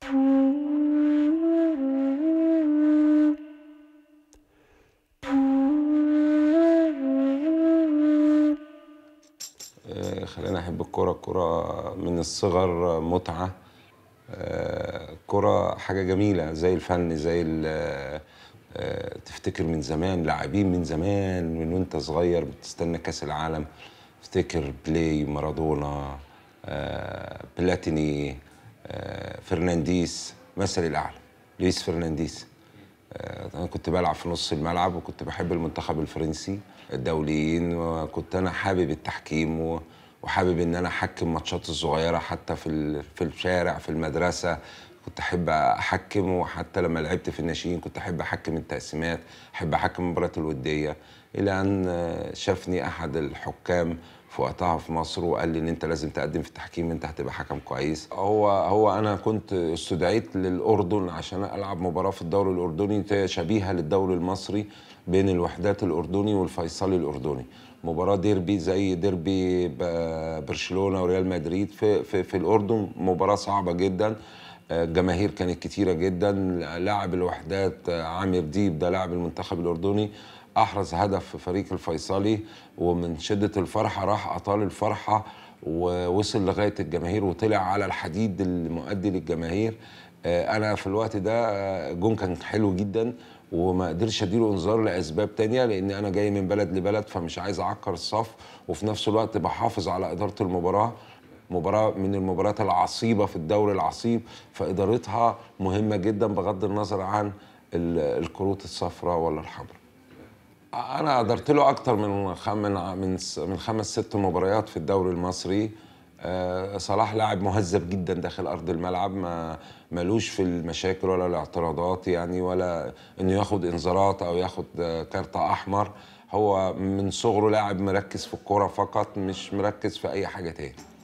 آه، خليني احب الكوره الكوره من الصغر متعه آه، الكوره حاجه جميله زي الفن زي ال- آه، تفتكر من زمان لاعبين من زمان من وانت صغير بتستنى كاس العالم تفتكر بلاي مارادونا آه، بلاتيني آه، فرنانديز مثل الاعلى لويس فرنانديز آه، انا كنت بلعب في نص الملعب وكنت بحب المنتخب الفرنسي الدوليين وكنت انا حابب التحكيم و- وحابب ان انا احكم ماتشات الصغيره حتى في ال- في الشارع في المدرسه كنت احب احكم وحتى لما لعبت في الناشئين كنت احب احكم التقسيمات احب احكم المباريات الوديه الى ان آه، شافني احد الحكام في وقتها في مصر وقال لي ان انت لازم تقدم في التحكيم انت هتبقى حكم كويس هو هو انا كنت استدعيت للاردن عشان العب مباراه في الدوري الاردني شبيهه للدوري المصري بين الوحدات الاردني والفيصلي الاردني مباراه ديربي زي ديربي ب- برشلونه وريال مدريد في في, في الاردن مباراه صعبه جدا الجماهير كانت كتيره جدا لاعب الوحدات عامر ديب ده لاعب المنتخب الاردني احرز هدف في فريق الفيصلي ومن شده الفرحه راح اطال الفرحه ووصل لغايه الجماهير وطلع على الحديد المؤدي للجماهير آه، انا في الوقت ده آه، جون كان حلو جدا وما قدرش اديله انذار لاسباب تانية لان انا جاي من بلد لبلد فمش عايز اعكر الصف وفي نفس الوقت بحافظ على اداره المباراه مباراة من المباريات العصيبة في الدوري العصيب فإدارتها مهمة جدا بغض النظر عن ال- الكروت الصفراء ولا الحمراء انا قدرت له اكتر من خم من ع- من س- من خمس ست مباريات في الدوري المصري آه، صلاح لاعب مهذب جدا داخل ارض الملعب ما ملوش في المشاكل ولا الاعتراضات يعني ولا انه ياخد انذارات او ياخد آه، كارت احمر هو من صغره لاعب مركز في الكوره فقط مش مركز في اي حاجه تاني